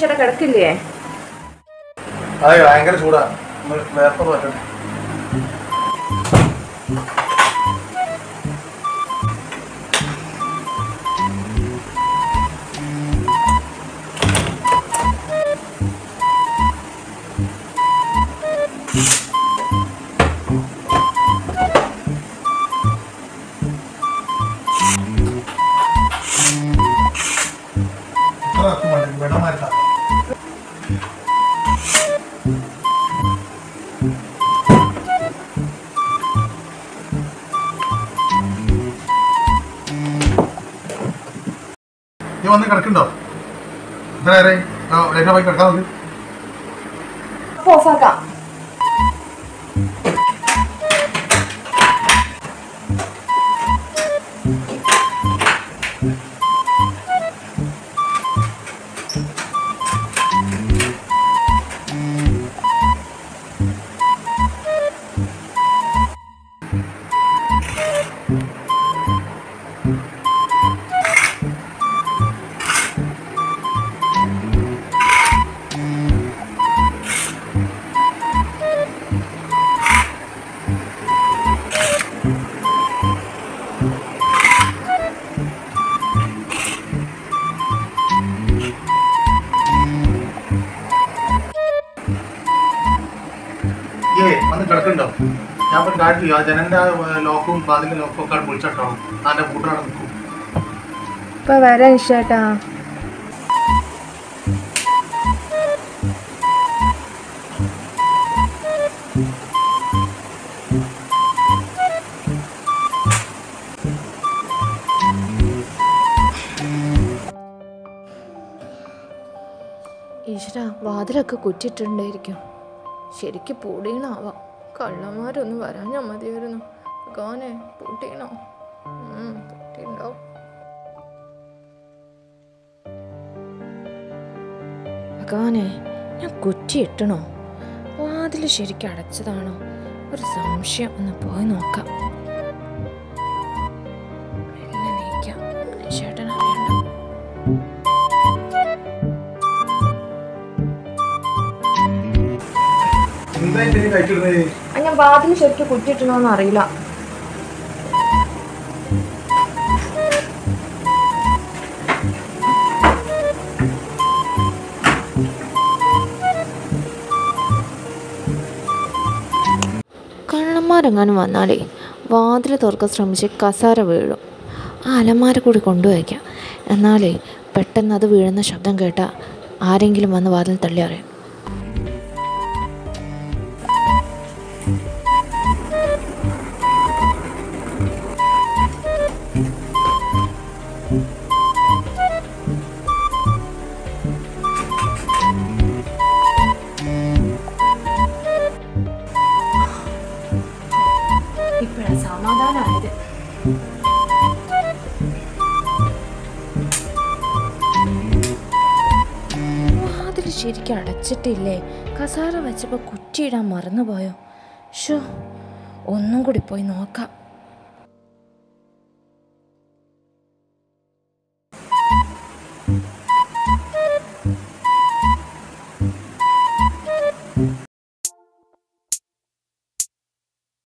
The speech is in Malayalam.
ഈശ്വര കിടക്കില്ലേ അതെ ഭയങ്കര ചൂടാ വേർപ്പത് പറ്റട്ടെ വെള്ളം മാറ്റാം നീ വന്ന് കിടക്കണ്ടോ എത്ര നേരം ലൈറ്റ് പോയി കിടക്കാൻ നോക്ക് അപ്പൊ ഓഫാക്കാം ഏ വന്ന് കിടക്കണ്ടോ ഞാൻ ഇപ്പൊ കാര്യം ചെയ്യാം ജനന്റെ ലോക്കും വാതിലിന്റെ ലോക്കും ഒക്കെ പൊളിച്ചിട്ടോ അതിന്റെ കൂട്ടറാണ് നിൽക്കും ഇപ്പൊ വരാം ഈശ്വട്ടാ ഈശ്വര വാതിലൊക്കെ കുറ്റിട്ടുണ്ടായിരിക്കും ശരിക്ക് പൂടീണാവാം കള്ളന്മാരൊന്നും വരാഞ്ഞാ മതിയായിരുന്നു ഗാനെ പൂട്ടീണോ പൂട്ടിണ്ടാവും ഭഗവാനെ ഞാൻ കുറ്റിയിട്ടണോ വാതിൽ ശരിക്കും അടച്ചതാണോ ഒരു സംശയം ഒന്ന് പോയി നോക്കാം മെല്ലെ നീക്കാം ചേട്ടൻ അറിയണ്ട എന്തായിട്ട് നീ കഴിച്ചിടുന്നത് ആ, ഞാൻ വാതിൽ ശരിക്കും കുറ്റിയിട്ടണോന്ന് അറിയില്ല കള്ളന്മാരെങ്ങാനും വന്നാലേ വാതിൽ തുറക്കാൻ ശ്രമിച്ച് കസാര വീഴും ആ അലമാര കൂടി കൊണ്ടുവയ്ക്കാം എന്നാലേ പെട്ടെന്ന് അത് വീഴുന്ന ശബ്ദം കേട്ടാൽ ആരെങ്കിലും വന്ന് വാതിൽ തള്ളി അറിയാം ഇപ്പോഴാണ് സമാധാനമായത് വാതിൽ ശരിക്കും അടച്ചിട്ടില്ലേ കസാര വെച്ചപ്പോൾ കുറ്റിയിടാൻ മറന്നുപോയോ ഷോ ഒന്നും കൂടി പോയി നോക്കാം